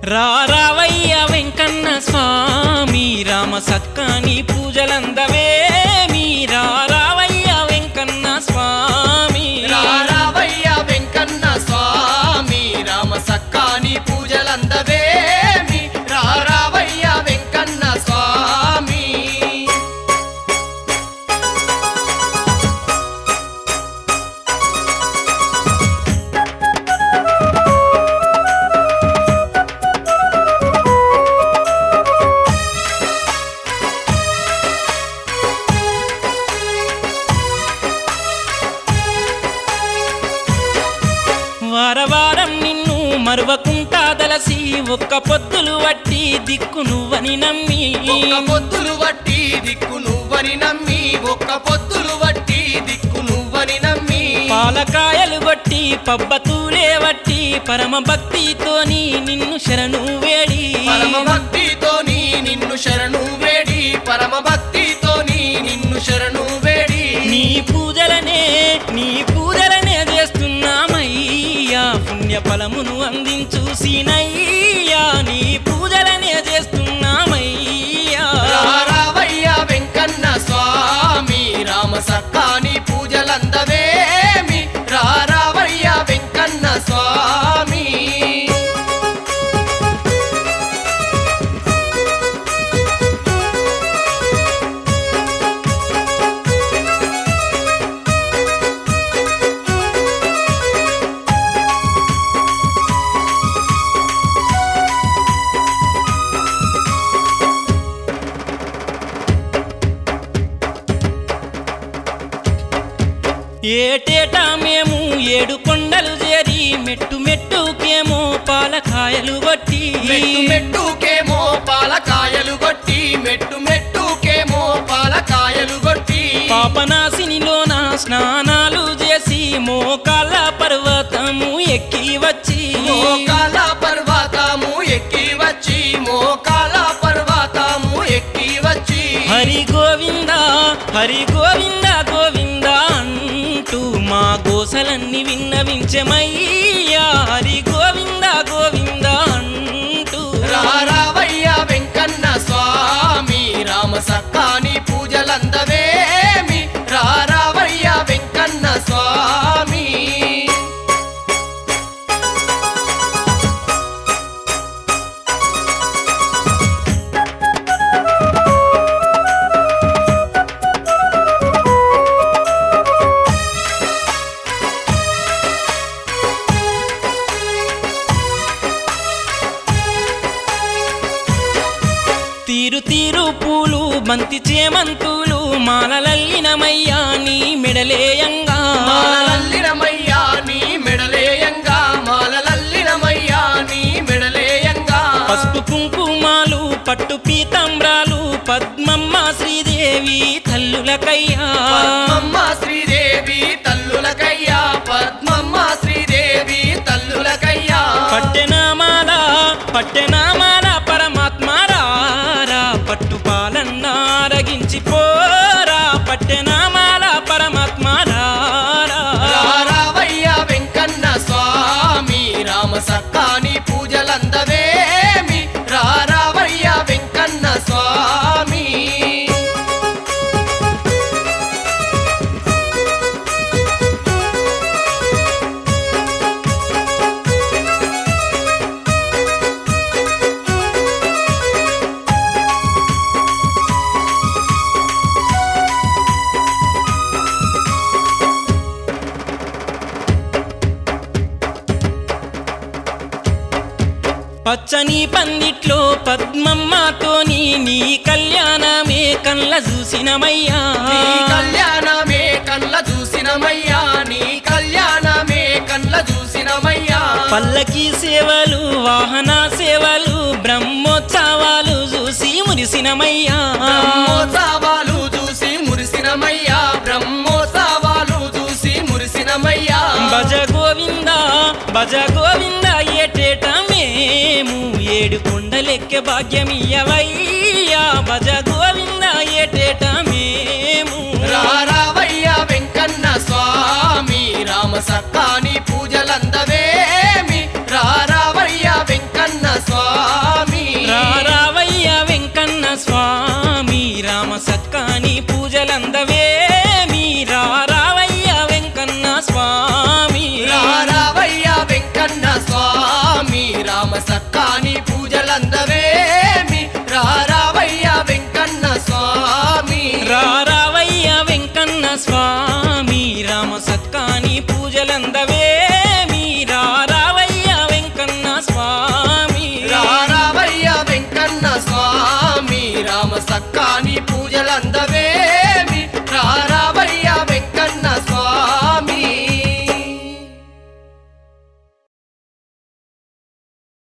రారావయ్య వెంకన్న స్వామి రామ సక్కాని పూజలందవేమి రారావయ్య వెంకన్న స్వామి రారావయ్య వెంకన్న స్వామి రామ సక్కాని పూజలందవేమి రారావయ్య వెంకన్న స్వామి వారవారం నిన్ను మరువకుంటా దలసి ఒక్క పొద్దులు వట్టి దిక్కు నువ్వని నమ్మి ఒక్క పొద్దులు వట్టి దిక్కు నువ్వని నమ్మి ఒక్క పొద్దులు వట్టి దిక్కు నువ్వని నమ్మి పాలకాయలు కొట్టి పబ్బతూలే వట్టి పరమ భక్తితోని నిన్ను శరణు వేడి పరమ భక్తితోని నిన్ను శరణు వేడి పరమ భక్తితోని నిన్ను శరణు వేడి నీ పూజలనే నీ పూజలనే చేస్తున్నామయ్యా పుణ్య ఫలమును అందించు సీనయ్యా నీ పూజలనే చేస్తున్నామయ్యా రారావయ్య వెంకన్న స్వామి రామ సక్కాని పూజలందవేమి రారావయ్య వెంకన్న స్వామి ఏటేటా మేము ఏడు కొండలు చేరి మెట్టు మెట్టుకేమో పాలకాయలు కొట్టి మెట్టు మెట్టుకేమో పాలకాయలు కొట్టి మెట్టు మెట్టుకేమో పాలకాయలు కొట్టి పాపనాశినిలోన స్నానాలు చేసి మోకాళ్ళ పర్వతము ఎక్కి వచ్చి మోకాల పర్వతము ఎక్కి వచ్చి మోకాల పర్వతము ఎక్కి వచ్చి హరి గోవింద హరి గోవింద గోవింద అంటూ మా గోసలన్నీ విన్నవించమయ్యా హరి గోవింద గోవింద అంటూ రారావయ్య వెంకన్న స్వామి రామ సక్కాని పూజలందవేమి రారావయ్య వెంకన్న స్వామి తీరు తీరు పూలు బంతి చేమంతులు మాలలల్లినమయ్యా నీ మెడలేయంగా మాలలల్లినమయ్యా నీ మెడలేయంగా మాలలల్లినమయ్యా నీ మెడలేయంగా పసుపు కుంకుమాలు పట్టు పీతాంబ్రాలు పద్మమ్మ శ్రీదేవి తల్లులకయ్యా పద్మమ్మ శ్రీదేవి తల్లులకయ్యా పద్మమ్మ శ్రీదేవి తల్లులకయ్యా పట్టెనామాల పట్టెనామాల పరమాత్మ రారా పట్టు పాలన్నారగించి పోరా పట్టెనామాల పరమాత్మ రారా రారావయ్య వెంకన్న స్వామి రామ సక్కాని పూజలందవేమి రారావయ్య వెంకన్న స్వామి పచ్చని పందిట్లో పద్మమ్మతోని నీ కళ్యాణమే కళ్ళ చూసినమయ్యా నీ కళ్యాణమే కళ్ళ చూసినమయ్యా నీ కళ్యాణమే కళ్ళ చూసినమయ్యా పల్లకి సేవలు వాహన సేవలు బ్రహ్మోత్సవాలు చూసి మురిసినమయ్యా బ్రహ్మోత్సవాలు చూసి మురిసినమయ్యా బ్రహ్మోత్సవాలు చూసి మురిసినమయ్యా భజ గోవింద భజ గోవింద ఏటేట మేము ఏడు కొండలెక్కే భాగ్యమియ్యవయ్యా భజ గోవింద ఏటేట మేము రారావయ్య వెంకన్న స్వామి రామ సక్కాని పూజలందవేమి రారావయ్య వెంకన్న స్వామి సక్కాని పూజలందవే మీరా రావయ్య వెంకన్న స్వామి రారావయ్య వెంకన్న స్వామి రామ సక్కాని పూజలందవేమి రారావయ్య వెంకన్న స్వామి రారావయ్య వెంకన్న స్వామి రామ సక్కాని పూజలందవే మీరా రావయ్య వెంకన్న స్వామి రారావయ్య వెంకన్న స్వామి రామ సక్కాని పూజలందవే